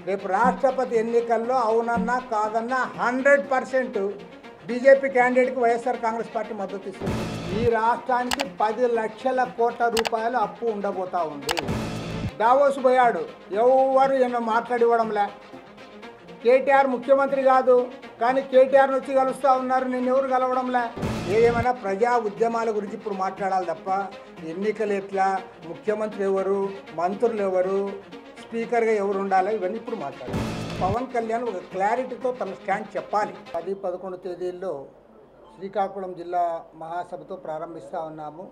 రేపు రాష్ట్రపతి ఎన్నికల్లో అవునన్నా కాదన్నా హండ్రెడ్ పర్సెంట్ బీజేపీ క్యాండిడేట్కి వైఎస్ఆర్ కాంగ్రెస్ పార్టీ మద్దతు ఇస్తుంది ఈ రాష్ట్రానికి పది లక్షల కోట్ల రూపాయలు అప్పు ఉండబోతా ఉంది దావోస్ పోయాడు ఎవరు ఎన్నో మాట్లాడివ్వడంలే కేటీఆర్ ముఖ్యమంత్రి కాదు కానీ కేటీఆర్ వచ్చి కలుస్తూ ఉన్నారు నేను ఎవరు కలవడంలే ఏదేమైనా ప్రజా ఉద్యమాల గురించి ఇప్పుడు మాట్లాడాలి తప్ప ఎన్నికలు ఎట్లా ముఖ్యమంత్రి ఎవరు మంత్రులు ఎవరు స్పీకర్గా ఎవరు ఉండాలి ఇవన్నీ ఇప్పుడు మాట్లాడాలి పవన్ కళ్యాణ్ ఒక క్లారిటీతో తన స్టాండ్ చెప్పాలి పది పదకొండు తేదీల్లో శ్రీకాకుళం జిల్లా మహాసభతో ప్రారంభిస్తూ ఉన్నాము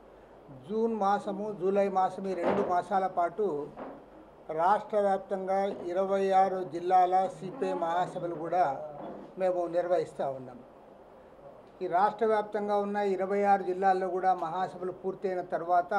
జూన్ మాసము జూలై మాసం ఈ రెండు మాసాల పాటు రాష్ట్ర వ్యాప్తంగా ఇరవై ఆరు జిల్లాల సిపిఐ మహాసభలు కూడా మేము నిర్వహిస్తూ ఉన్నాం ఈ రాష్ట్ర వ్యాప్తంగా ఉన్న ఇరవై ఆరు జిల్లాల్లో కూడా మహాసభలు పూర్తయిన తర్వాత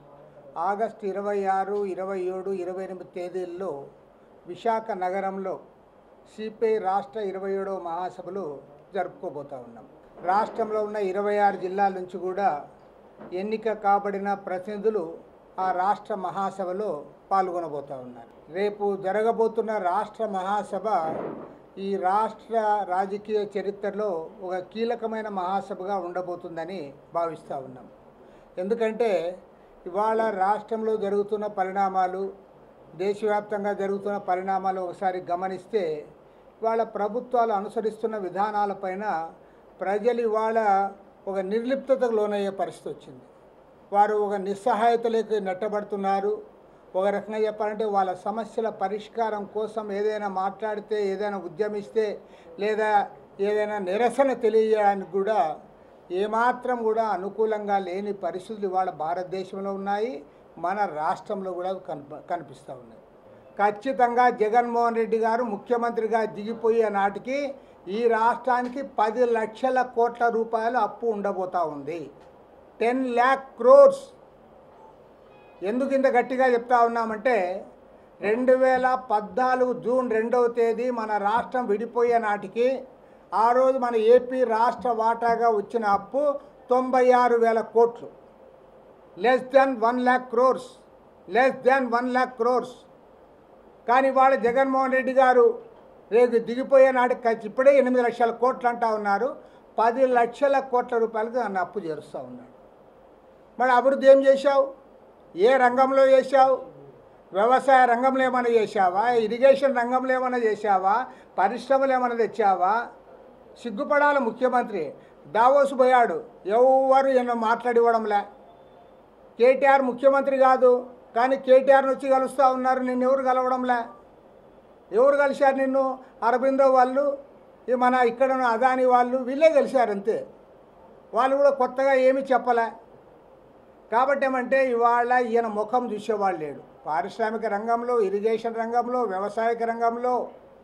ఆగస్టు ఇరవై ఆరు ఇరవై ఏడు ఇరవై ఎనిమిది తేదీల్లో విశాఖ నగరంలో సిపిఐ రాష్ట్ర ఇరవై ఏడవ మహాసభలు జరుపుకోబోతా ఉన్నాం రాష్ట్రంలో ఉన్న ఇరవై ఆరు జిల్లాల నుంచి కూడా ఎన్నిక కాబడిన ప్రతినిధులు ఆ రాష్ట్ర మహాసభలో పాల్గొనబోతా ఉన్నారు రేపు జరగబోతున్న రాష్ట్ర మహాసభ ఈ రాష్ట్ర రాజకీయ చరిత్రలో ఒక కీలకమైన మహాసభగా ఉండబోతుందని భావిస్తూ ఉన్నాం ఎందుకంటే ఇవాళ రాష్ట్రంలో జరుగుతున్న పరిణామాలు దేశవ్యాప్తంగా జరుగుతున్న పరిణామాలు ఒకసారి గమనిస్తే ఇవాళ ప్రభుత్వాలు అనుసరిస్తున్న విధానాలపైన ప్రజలు ఇవాళ ఒక నిర్లిప్తతకు లోనయ్యే పరిస్థితి వచ్చింది వారు ఒక నిస్సహాయతలోకి నెట్టబడుతున్నారు ఒక రకంగా చెప్పాలంటే వాళ్ళ సమస్యల పరిష్కారం కోసం ఏదైనా మాట్లాడితే ఏదైనా ఉద్యమిస్తే లేదా ఏదైనా నిరసన తెలియజేయడానికి కూడా ఏమాత్రం కూడా అనుకూలంగా లేని పరిస్థితులు ఇవాళ భారతదేశంలో ఉన్నాయి మన రాష్ట్రంలో కూడా కనిప కనిపిస్తూ ఉన్నాయి ఖచ్చితంగా జగన్మోహన్ రెడ్డి గారు ముఖ్యమంత్రిగా దిగిపోయే నాటికి ఈ రాష్ట్రానికి పది లక్షల కోట్ల రూపాయలు అప్పు ఉండబోతా ఉంది టెన్ ల్యాక్ క్రోర్స్ ఎందుకు ఇంత గట్టిగా చెప్తా ఉన్నామంటే రెండు వేల పద్నాలుగు జూన్ రెండవ తేదీ మన రాష్ట్రం విడిపోయే నాటికి ఆ రోజు మన ఏపీ రాష్ట్ర వాటాగా వచ్చిన అప్పు తొంభై ఆరు వేల కోట్లు less than one lakh crores less than one lakh crores కానీ వాళ్ళ జగన్మోహన్ రెడ్డి గారు రేపు దిగిపోయే నాటికి ఖర్చు ఇప్పుడే ఎనిమిది లక్షల కోట్లు అంటా ఉన్నారు పది లక్షల కోట్ల రూపాయలకు నన్ను అప్పు చేరుస్తూ ఉన్నాడు మరి అభివృద్ధి ఏం చేశావు ఏ రంగంలో చేశావు వ్యవసాయ రంగంలో ఏమైనా చేశావా ఇరిగేషన్ రంగంలో ఏమైనా చేశావా పరిశ్రమలు ఏమైనా తెచ్చావా సిగ్గుపడాలి ముఖ్యమంత్రి దావోసు పోయాడు ఎవరు ఎన్నో మాట్లాడివ్వడంలే కేటీఆర్ ముఖ్యమంత్రి కాదు కానీ కేటీఆర్ని వచ్చి కలుస్తూ ఉన్నారు నిన్ను ఎవరు కలవడంలే ఎవరు కలిశారు నిన్ను అరబిందో వాళ్ళు ఈ మన ఇక్కడ ఉన్న అదాని వాళ్ళు వీళ్ళే కలిశారు అంతే వాళ్ళు కూడా కొత్తగా ఏమీ చెప్పలే కాబట్టి ఏమంటే ఇవాళ ఈయన ముఖం చూసేవాళ్ళు లేడు పారిశ్రామిక రంగంలో ఇరిగేషన్ రంగంలో వ్యవసాయక రంగంలో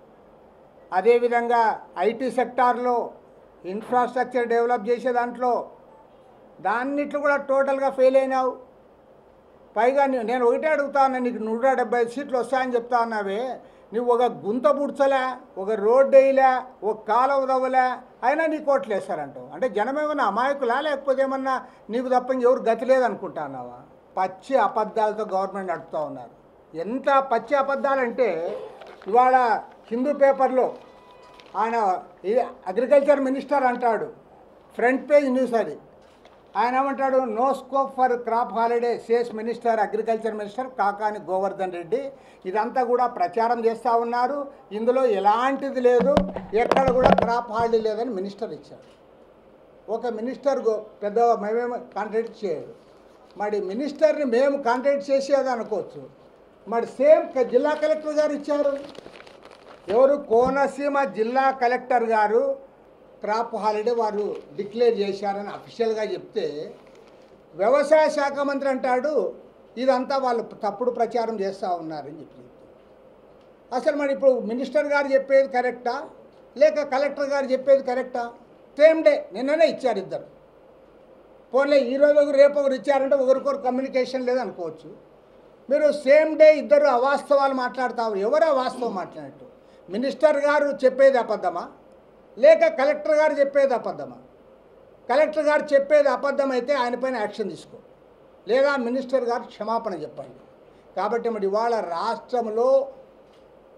అదేవిధంగా ఐటీ సెక్టార్లో ఇన్ఫ్రాస్ట్రక్చర్ డెవలప్ చేసే దాంట్లో దాన్నిట్లో కూడా టోటల్గా ఫెయిల్ అయినావు పైగా నే- నేను ఒకటే అడుగుతా ఉన్నా నీకు నూట డెబ్బై సీట్లు వస్తాయని చెప్తా ఉన్నావే నువ్వు ఒక గుంత పుడ్చలే ఒక రోడ్డు వేయలే ఒక కాలువ దవ్వలే అయినా నీ కోట్లు వేస్తారంటావు అంటే జనం ఏమన్నా అమాయకులా లేకపోతే ఏమన్నా నీకు తప్ప ఎవరు గతి లేదనుకుంటా అన్నావా పచ్చి అబద్ధాలతో గవర్నమెంట్ నడుపుతూ ఉన్నారు ఎంత పచ్చి అబద్ధాలంటే ఇవాళ హిందూ పేపర్లో ఆయన ఇది అగ్రికల్చర్ మినిస్టర్ అంటాడు ఫ్రంట్ పేజ్ న్యూస్ అది ఆయన ఏమంటాడు no scope for crop holiday says minister agriculture minister Kakani Govardhan Reddy ఇదంతా కూడా ప్రచారం చేస్తూ ఉన్నారు ఇందులో ఎలాంటిది లేదు ఎక్కడ కూడా క్రాప్ హాలిడే లేదని మినిస్టర్ ఇచ్చాడు ఒక మినిస్టర్ గో- పెద్ద మేమేమో కాంట్రాక్ట్ చేయదు మరి మినిస్టర్ని మేము కాంట్రాక్ట్ చేసేది అనుకోవచ్చు మరి సేమ్ క- జిల్లా కలెక్టర్ గారు ఇచ్చారు ఎవరు కోనసీమ జిల్లా కలెక్టర్ గారు క్రాప్ హాలిడే వారు డిక్లేర్ చేశారని అఫీషియల్గా చెప్తే వ్యవసాయ శాఖ మంత్రి అంటాడు ఇదంతా వాళ్ళు తప్పుడు ప్రచారం చేస్తూ ఉన్నారని చెప్పి అసలు మరి ఇప్పుడు మినిస్టర్ గారు చెప్పేది కరెక్టా లేక కలెక్టర్ గారు చెప్పేది కరెక్టా సేమ్ డే నిన్ననే ఇచ్చారు ఇద్దరు పోన్లే ఈ రోజు ఒకరు రేపు ఒకరు ఇచ్చారంటే ఒకరికొకరు కమ్యూనికేషన్ లేదనుకోవచ్చు మీరు సేమ్ డే ఇద్దరు అవాస్తవాలు మాట్లాడతారు ఎవరు అవాస్తవం మాట్లాడినట్టు మినిస్టర్ గారు చెప్పేది అబద్ధమా లేక కలెక్టర్ గారు చెప్పేది అబద్ధమా కలెక్టర్ గారు చెప్పేది అబద్ధం అయితే ఆయన పైన యాక్షన్ తీసుకో లేదా మినిస్టర్ గారు క్షమాపణ చెప్పండి కాబట్టి మరి ఇవాళ రాష్ట్రంలో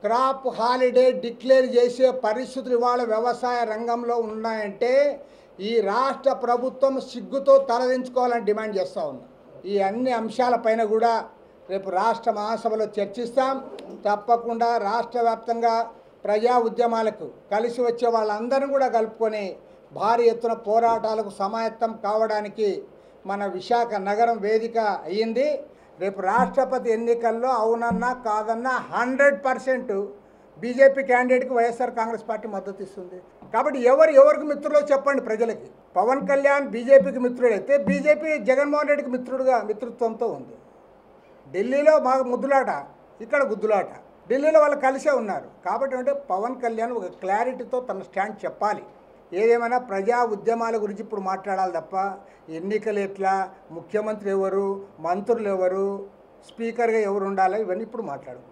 క్రాప్ హాలిడే డిక్లేర్ చేసే పరిస్థితులు ఇవాళ వ్యవసాయ రంగంలో ఉన్నాయంటే ఈ రాష్ట్ర ప్రభుత్వం సిగ్గుతో తలదించుకోవాలని డిమాండ్ చేస్తూ ఉన్నా ఈ అన్ని అంశాలపైన కూడా రేపు రాష్ట్ర మహాసభలో చర్చిస్తాం తప్పకుండా రాష్ట్ర వ్యాప్తంగా ప్రజా ఉద్యమాలకు కలిసి వచ్చే వాళ్ళందరినీ కూడా కలుపుకొని భారీ ఎత్తున పోరాటాలకు సమాయత్తం కావడానికి మన విశాఖ నగరం వేదిక అయ్యింది రేపు రాష్ట్రపతి ఎన్నికల్లో అవునన్నా కాదన్నా హండ్రెడ్ పర్సెంట్ బీజేపీ క్యాండిడేట్కి వైఎస్ఆర్ కాంగ్రెస్ పార్టీ మద్దతు ఇస్తుంది కాబట్టి ఎవరు ఎవరికి మిత్రులో చెప్పండి ప్రజలకి పవన్ కళ్యాణ్ బీజేపీకి మిత్రుడైతే బీజేపీ జగన్మోహన్ రెడ్డికి మిత్రుడుగా మిత్రుత్వంతో ఉంది ఢిల్లీలో మాకు ముద్దులాట ఇక్కడ గుద్దులాట ఢిల్లీలో వాళ్ళు కలిసే ఉన్నారు కాబట్టి అంటే పవన్ కళ్యాణ్ ఒక క్లారిటీతో తన స్టాండ్ చెప్పాలి ఏదేమైనా ప్రజా ఉద్యమాల గురించి ఇప్పుడు మాట్లాడాలి తప్ప ఎన్నికలు ఎట్లా ముఖ్యమంత్రి ఎవరు మంత్రులు ఎవరు స్పీకర్గా ఎవరు ఉండాలి ఇవన్నీ ఇప్పుడు మాట్లాడు